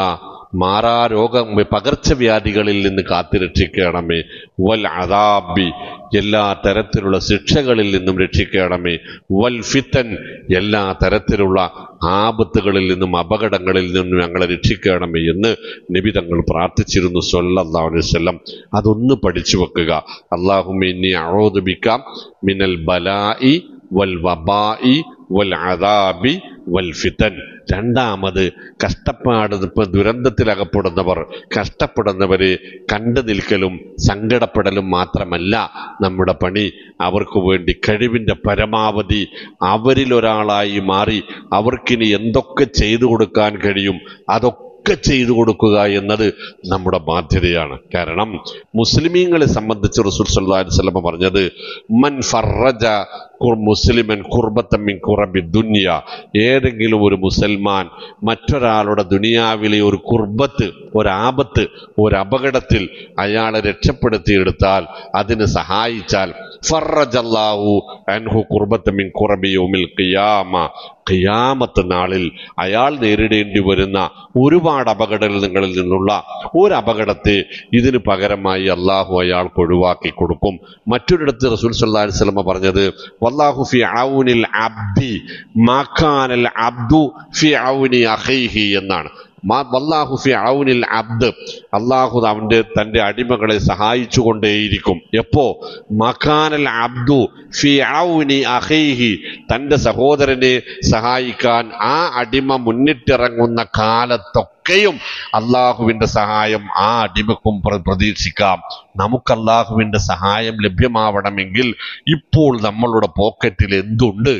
മാറാരോഗം പകർച്ചവ്യാധികളിൽ നിന്ന് കാത്തിരക്ഷിക്കണമേ വൽ അദാബി എല്ലാ തരത്തിലുള്ള ശിക്ഷകളിൽ നിന്നും രക്ഷിക്കണമേ വൽ ഫിത്തൻ എല്ലാ തരത്തിലുള്ള ആപത്തുകളിൽ നിന്നും അപകടങ്ങളിൽ നിന്നും ഞങ്ങളെ രക്ഷിക്കണമേ എന്ന് നബി തങ്ങൾ പ്രാർത്ഥിച്ചിരുന്നു സല്ലല്ലാഹു അലൈഹി വസല്ലം അതൊന്ന് പഠിച്ചു വെക്കുക അള്ളാഹുമിന്നി അഴോദുബിക്കാം മിനൽ ബലായി വൽ വബായി വൽ അദാബി വൽ ഫിത്തൻ രണ്ടാമത് കഷ്ടപ്പാട് ഇപ്പൊ ദുരന്തത്തിലകപ്പെടുന്നവർ കഷ്ടപ്പെടുന്നവരെ കണ്ടു നിൽക്കലും സങ്കടപ്പെടലും മാത്രമല്ല നമ്മുടെ പണി അവർക്ക് വേണ്ടി കഴിവിൻ്റെ പരമാവധി അവരിൽ ഒരാളായി മാറി അവർക്കിനി എന്തൊക്കെ ചെയ്തു കൊടുക്കാൻ കഴിയും അതൊക്കെ ഒക്കെ ചെയ്തു കൊടുക്കുക എന്നത് നമ്മുടെ ബാധ്യതയാണ് കാരണം മുസ്ലിമീങ്ങളെ സംബന്ധിച്ച് റസൂൽ സല്ലല്ലാഹു അലൈഹി വസല്ലം പറഞ്ഞത് മൻ ഫറജ മുസ്ലിമൻ കുർബത്തമ്മിൻ കുറബി ദുന്യ ഏതെങ്കിലും ഒരു മുസൽമാൻ മറ്റൊരാളുടെ ദുനിയാവിലെ ഒരു കുർബത്ത് ഒരാപത്ത് ഒരു അപകടത്തിൽ അയാളെ രക്ഷപ്പെടുത്തിയെടുത്താൽ അതിന് സഹായിച്ചാൽ ഫറജല്ലാഹു അൻഹു കുർബത്തമ്മിൻ കുറബി യൗമിൽ ഖിയാമ ഖിയാമത്ത് നാളിൽ അയാൾ നേരിടേണ്ടി വരുന്ന ഒരുപാട് അപകടങ്ങളിൽ നിന്നുള്ള ഒരു അപകടത്തെ ഇതിന് പകരമായി അള്ളാഹു അയാൾക്ക് ഒഴിവാക്കി കൊടുക്കും മറ്റൊരിടത്ത് റസൂൽ സല്ലല്ലാഹു അലൈഹി വസല്ലം പറഞ്ഞത് വല്ലാഹു ഫി ഔനിൽ അബ്ദി മാക്കാനൽ അബ്ദു ഫി ഔനി അഖൈഹി എന്നാണ് വല്ലാഹു ഫി ഔനിൽ അബ്ദ് അള്ളാഹു അവന്റെ തന്റെ അടിമകളെ സഹായിച്ചു കൊണ്ടേയിരിക്കും എപ്പോ മക്കാനൽ അബ്ദു ഫി ഔനി അഹൈഹി തന്റെ സഹോദരനെ സഹായിക്കാൻ ആ അടിമ മുന്നിട്ടിറങ്ങുന്ന കാലത്തൊക്കെയും അള്ളാഹുവിന്റെ സഹായം ആ അടിമക്കും പ്ര- പ്രതീക്ഷിക്കാം നമുക്ക് അള്ളാഹുവിന്റെ സഹായം ലഭ്യമാവണമെങ്കിൽ ഇപ്പോൾ നമ്മളുടെ പോക്കറ്റിൽ എന്തുണ്ട്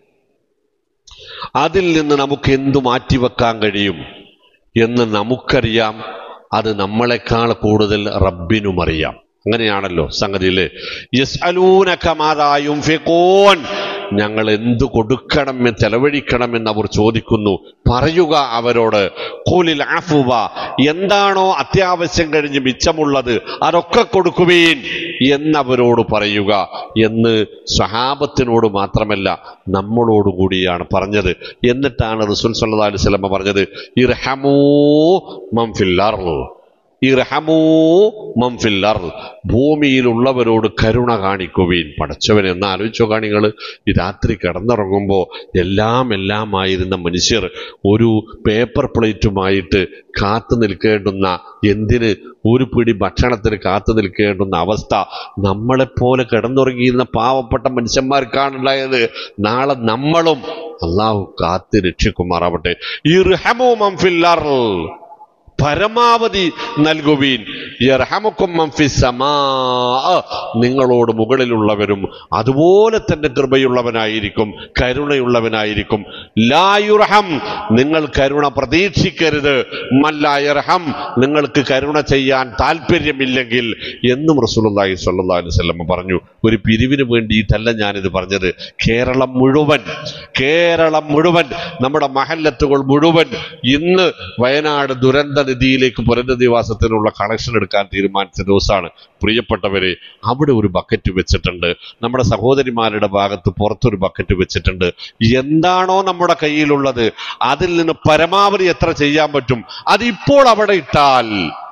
അതിൽ നിന്ന് നമുക്ക് എന്തു മാറ്റിവെക്കാൻ കഴിയും എന്ന് നമുക്കറിയാം അത് നമ്മളെക്കാൾ കൂടുതൽ റബ്ബിനും അറിയാം അങ്ങനെയാണല്ലോ സംഗതിയില് യസ് അലൂനക്കമാതായും ഞങ്ങൾ എന്തു കൊടുക്കണം ചെലവഴിക്കണമെന്ന് അവർ ചോദിക്കുന്നു പറയുക അവരോട് കൂലിൽ ആഫുവ എന്താണോ അത്യാവശ്യം കഴിഞ്ഞ് മിച്ചമുള്ളത് അതൊക്കെ കൊടുക്കുവീൻ എന്നവരോട് പറയുക എന്ന് സ്വഹാബത്തിനോട് മാത്രമല്ല നമ്മളോട് കൂടിയാണ് പറഞ്ഞത് എന്നിട്ടാണ് റസൂൽ സല്ലല്ലാഹു അലൈഹി വസല്ലം പറഞ്ഞത് ഇർഹമൂ മൻ ഫിൽ അർള് ഇർഹമൂ മംഫിൽ അർള് ഭൂമിയിലുള്ളവരോട് കരുണ കാണിക്കുവീൻ പടച്ചവൻ എന്ന് ആലോചിച്ചോ കാണികൾ ഈ രാത്രി കിടന്നുറങ്ങുമ്പോൾ എല്ലാം എല്ലാം ആയിരുന്ന മനുഷ്യർ ഒരു പേപ്പർ പ്ലേറ്റുമായിട്ട് കാത്തു നിൽക്കേണ്ടുന്ന എന്തിന് ഒരു പിടി ഭക്ഷണത്തിന് കാത്തു നിൽക്കേണ്ടുന്ന അവസ്ഥ നമ്മളെപ്പോലെ കിടന്നുറങ്ങിയിരുന്ന പാവപ്പെട്ട മനുഷ്യന്മാർക്കാണുണ്ടായത് നാളെ നമ്മളും അള്ളാഹു കാത്ത് രക്ഷിക്കുമാറാവട്ടെ ഇർഹമൂ മംഫിൽ അർള് പരമാവധി നൽകുവീൻ യർഹമുക്കും മംഫിസമാ നിങ്ങളോട് മുകളിലുള്ളവരും അതുപോലെ തന്നെ കൃപയുള്ളവനായിരിക്കും കരുണയുള്ളവനായിരിക്കും ലായുർഹം നിങ്ങൾ കരുണ പ്രതീക്ഷിക്കരുത് മല്ലായർഹം നിങ്ങൾക്ക് കരുണ ചെയ്യാൻ താല്പര്യമില്ലെങ്കിൽ എന്നും റസൂലുള്ളാഹി സ്വല്ലല്ലാഹു അലൈഹി വസല്ലം പറഞ്ഞു ഒരു പിരിവിന് വേണ്ടിയിട്ടല്ല ഞാനിത് പറഞ്ഞത് കേരളം മുഴുവൻ കേരളം മുഴുവൻ നമ്മുടെ മഹല്ലത്തുകൾ മുഴുവൻ ഇന്ന് വയനാട് ദുരന്ത നിധിയിലേക്ക് പുനരധിവാസത്തിനുള്ള കണക്ഷൻ എടുക്കാൻ തീരുമാനിച്ച ദിവസമാണ് പ്രിയപ്പെട്ടവരെ അവിടെ ഒരു ബക്കറ്റ് വെച്ചിട്ടുണ്ട് നമ്മുടെ സഹോദരിമാരുടെ ഭാഗത്ത് പുറത്തൊരു ബക്കറ്റ് വെച്ചിട്ടുണ്ട് എന്താണോ നമ്മുടെ കയ്യിലുള്ളത് അതിൽ നിന്ന് പരമാവധി എത്ര ചെയ്യാൻ പറ്റും അതിപ്പോൾ അവിടെ ഇട്ടാൽ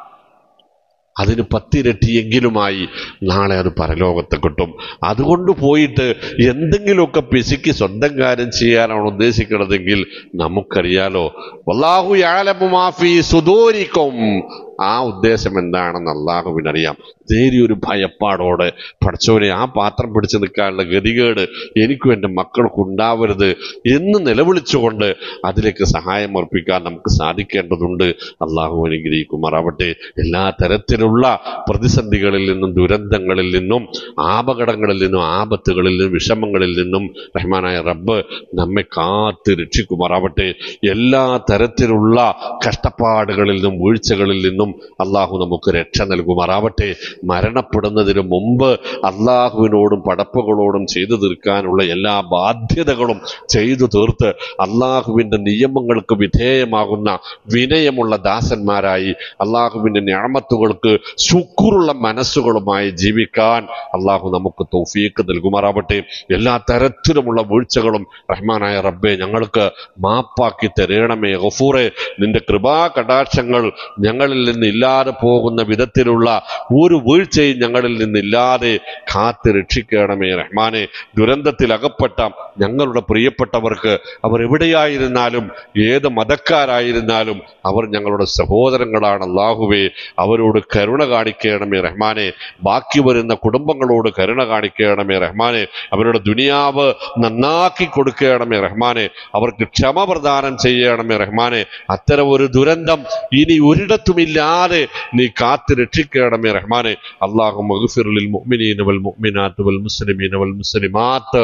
അതിന് പത്തിരട്ടിയെങ്കിലുമായി നാളെ അത് പരലോകത്ത് കിട്ടും അതുകൊണ്ട് പോയിട്ട് എന്തെങ്കിലുമൊക്കെ പിശുക്കി സ്വന്തം കാര്യം ചെയ്യാനാണ് ഉദ്ദേശിക്കുന്നതെങ്കിൽ നമുക്കറിയാലോ വല്ലാഹു യാലമു മാഫി സുദൂരിക്കും ആ ഉദ്ദേശം എന്താണെന്ന് അള്ളാഹുവിനറിയാം നേരി ഒരു ഭയപ്പാടോടെ പഠിച്ചവനെ ആ പാത്രം പിടിച്ചു നിൽക്കാനുള്ള ഗതികേട് എനിക്കും എൻ്റെ മക്കൾക്കും ഉണ്ടാവരുത് എന്ന് നിലവിളിച്ചുകൊണ്ട് അതിലേക്ക് സഹായം അർപ്പിക്കാൻ നമുക്ക് സാധിക്കേണ്ടതുണ്ട് അള്ളാഹു അനുഗ്രഹിക്കുമാറാവട്ടെ എല്ലാ തരത്തിലുള്ള പ്രതിസന്ധികളിൽ നിന്നും ദുരന്തങ്ങളിൽ നിന്നും ആപകടങ്ങളിൽ നിന്നും ആപത്തുകളിൽ നിന്നും വിഷമങ്ങളിൽ നിന്നും റഹ്മാനായ റബ്ബ് നമ്മെ കാത്ത് രക്ഷിക്കുമാറാവട്ടെ എല്ലാ തരത്തിലുള്ള കഷ്ടപ്പാടുകളിൽ നിന്നും വീഴ്ചകളിൽ നിന്നും അള്ളാഹു നമുക്ക് രക്ഷ നൽകുമാറാവട്ടെ മരണപ്പെടുന്നതിന് മുമ്പ് അള്ളാഹുവിനോടും പടപ്പുകളോടും ചെയ്തു തീർക്കാനുള്ള എല്ലാ ബാധ്യതകളും ചെയ്തു തീർത്ത് അള്ളാഹുവിൻ്റെ നിയമങ്ങൾക്ക് വിധേയമാകുന്ന വിനയമുള്ള ദാസന്മാരായി അള്ളാഹുവിൻ്റെ ഞാമത്തുകൾക്ക് ശുക്രുള്ള മനസ്സുകളുമായി ജീവിക്കാൻ അള്ളാഹു നമുക്ക് തൗഫീക്ക് നൽകുമാറാവട്ടെ എല്ലാ തരത്തിലുമുള്ള വീഴ്ചകളും റഹ്മാനായ റബ്ബെ ഞങ്ങൾക്ക് മാപ്പാക്കി തരണമേ ഗഫൂറെ നിന്റെ കൃപാ കടാക്ഷങ്ങൾ ഞങ്ങളിൽ നിന്ന് ഇല്ലാതെ പോകുന്ന വിധത്തിലുള്ള ഒരു വീഴ്ചയും ഞങ്ങളിൽ നിന്നില്ലാതെ കാത്ത് രക്ഷിക്കണമേ റഹ്മാനെ ദുരന്തത്തിൽ അകപ്പെട്ട ഞങ്ങളുടെ പ്രിയപ്പെട്ടവർക്ക് അവർ എവിടെയായിരുന്നാലും ഏത് മതക്കാരായിരുന്നാലും അവർ ഞങ്ങളുടെ സഹോദരങ്ങളാണ് അള്ളാഹുവേ അവരോട് കരുണ കാണിക്കണമേ റഹ്മാനെ ബാക്കി വരുന്ന കുടുംബങ്ങളോട് കരുണ കാണിക്കണമേ റഹ്മാനെ അവരുടെ ദുനിയാവ് നന്നാക്കി കൊടുക്കണമേ റഹ്മാനെ അവർക്ക് ക്ഷമ പ്രദാനം ചെയ്യണമേ റഹ്മാനെ അത്തരം ഒരു ദുരന്തം ഇനി ഒരിടത്തുമില്ലാതെ നീ കാത്ത് രക്ഷിക്കണമേ റഹ്മാനെ അള്ളാഹു മഗ്ഫിറുൽ മുഅ്മിനീന വൽ മുഅ്മിനാത്ത് വൽ മുസ്ലിമീന വൽ മുസ്ലിമാത്ത്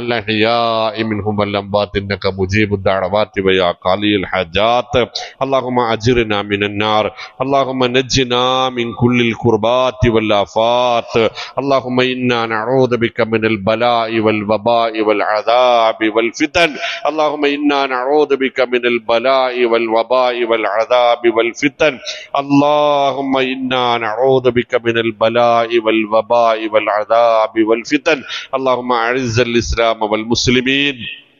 അൽഅഹ്യാഇ മിൻഹും വൽ അംവാത്ത് ഇന്നക മുജീബുദ് ദഅവാതി വയാ ഖാലിൽ ഹജാത്ത് اللهم أجرنا من النار اللهم نجنا من كل الكربات والآفات اللهم إنا نعوذ بك من البلاء والوباء والعذاب والفتن اللهم إنا نعوذ بك من البلاء والوباء والعذاب والفتن اللهم إنا نعوذ بك من البلاء والوباء والعذاب والفتن اللهم أعز الإسلام والمسلمين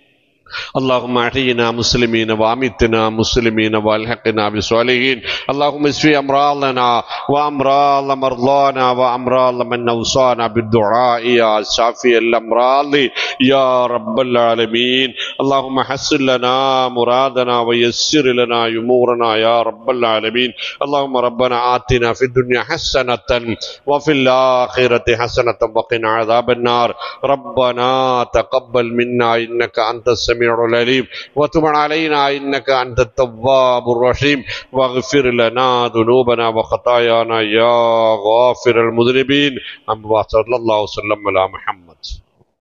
اللهم احينا مسلمين وامتنا مسلمين والحقنا بالصالحين اللهم اشف امراضنا وامراض مرضانا وامراض من اوصانا بالدعاء يا شافي الامراض يا رب العالمين اللهم حسن لنا مرادنا ويسر لنا امورنا يا رب العالمين اللهم ربنا آتنا في الدنيا حسنة وفي الآخرة حسنة وقنا عذاب النار ربنا تقبل منا إنك أنت السميع العليم وتب علينا إنك أنت التواب الرحيم واغفر لنا ذنوبنا وخطايانا يا غافر المذنبين أما صلى الله وسلم على محمد